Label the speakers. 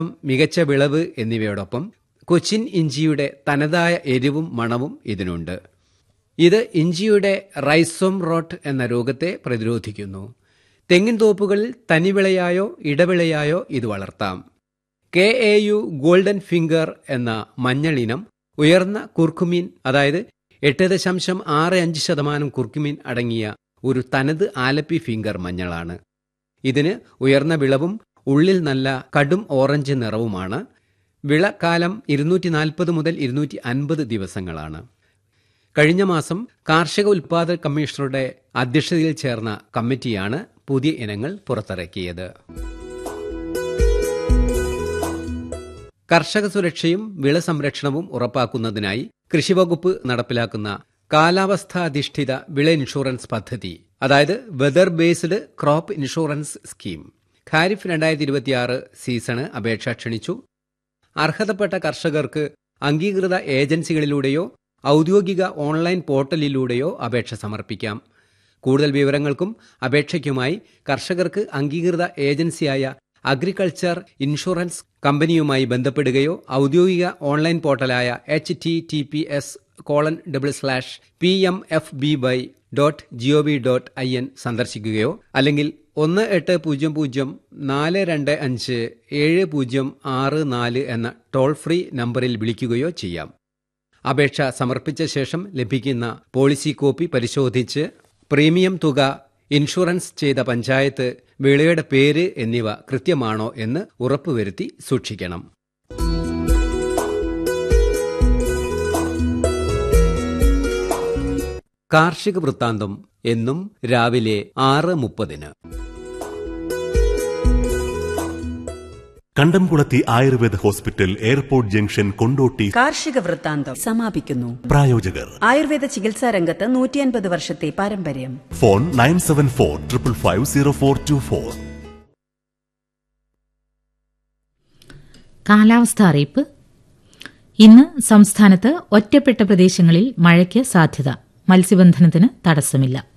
Speaker 1: മികച്ച വിളവ് എന്നിവയോടൊപ്പം കൊച്ചിൻ ഇഞ്ചിയുടെ തനതായ എരിവും മണവും ഇതിനുണ്ട് ഇത് ഇഞ്ചിയുടെ റൈസോം റോട്ട് എന്ന രോഗത്തെ പ്രതിരോധിക്കുന്നു തെങ്ങിൻ തോപ്പുകളിൽ തനിവിളയായോ ഇടവിളയായോ ഇത് വളർത്താം K A U golden finger എന്ന മഞ്ഞളിനം ഉയർന്ന കുർക്കുമീൻ അതായത് എട്ട് ദശാംശം ആറ് അഞ്ച് ശതമാനം കുർക്കുമീൻ അടങ്ങിയ ഒരു തനത് ആലപ്പി ഫിംഗർ മഞ്ഞളാണ് ഇതിന് ഉയർന്ന വിളവും ഉള്ളിൽ നല്ല കടും ഓറഞ്ച് നിറവുമാണ് വിളക്കാലം ഇരുന്നൂറ്റി നാൽപ്പത് മുതൽ ഇരുന്നൂറ്റി അൻപത് ദിവസങ്ങളാണ് കഴിഞ്ഞ മാസം കാർഷിക ഉൽപാദക കമ്മീഷണറുടെ അധ്യക്ഷതയിൽ ചേർന്ന കമ്മിറ്റിയാണ് പുതിയ ഇനങ്ങൾ പുറത്തിറക്കിയത് കർഷക സുരക്ഷയും വിള സംരക്ഷണവും ഉറപ്പാക്കുന്നതിനായി കൃഷിവകുപ്പ് നടപ്പിലാക്കുന്ന കാലാവസ്ഥാധിഷ്ഠിത വിള ഇൻഷുറൻസ് പദ്ധതി അതായത് weather based crop insurance scheme kharif രണ്ടായിരത്തി ഇരുപത്തിയാറ് സീസണ് അപേക്ഷ ക്ഷണിച്ചു അർഹതപ്പെട്ട കർഷകർക്ക് അംഗീകൃത ഏജൻസികളിലൂടെയോ ഔദ്യോഗിക ഓൺലൈൻ പോർട്ടലിലൂടെയോ അപേക്ഷ സമർപ്പിക്കാം കൂടുതൽ വിവരങ്ങൾക്കും അപേക്ഷയ്ക്കുമായി കർഷകർക്ക് അംഗീകൃത ഏജൻസിയായ അഗ്രികൾച്ചർ ഇൻഷുറൻസ് കമ്പനിയുമായി ബന്ധപ്പെടുകയോ ഔദ്യോഗിക ഓൺലൈൻ പോർട്ടലായ H T T P S colon double slash P M F B Y dot G O V dot I N സന്ദർശിക്കുകയോ അല്ലെങ്കിൽ ഒന്ന് എട്ട് പൂജ്യം പൂജ്യം നാല് രണ്ട് അഞ്ച് ഏഴ് പൂജ്യം ആറ് നാല് എന്ന ടോൾ ഫ്രീ നമ്പറിൽ വിളിക്കുകയോ ചെയ്യാം അപേക്ഷ സമർപ്പിച്ച ശേഷം ലഭിക്കുന്ന പോളിസി കോപ്പി പരിശോധിച്ച് പ്രീമിയം തുക ഇൻഷുറൻസ് ചെയ്ത പഞ്ചായത്ത് വിളയുടെ പേര് എന്നിവ കൃത്യമാണോ എന്ന് ഉറപ്പുവരുത്തി സൂക്ഷിക്കണം കാർഷിക വൃത്താന്തം എന്നും രാവിലെ ആറ് മുപ്പതിന്
Speaker 2: കണ്ടംകുളത്തി Ayurveda hospital airport junction Kondotty
Speaker 3: കാർഷിക വൃത്താന്തം സമാപിക്കുന്നു
Speaker 2: പ്രായോജകർ
Speaker 3: ആയുർവേദ ചികിത്സാ രംഗത്ത് നൂറ്റിയൻപത് വർഷത്തെ പാരമ്പര്യം
Speaker 2: phone nine seven four triple five zero four two four
Speaker 4: കാലാവസ്ഥ അറിയിപ്പ് ഇന്ന് സംസ്ഥാനത്ത് ഒറ്റപ്പെട്ട പ്രദേശങ്ങളിൽ മഴയ്ക്ക് സാധ്യത മത്സ്യബന്ധനത്തിന് തടസ്സമില്ല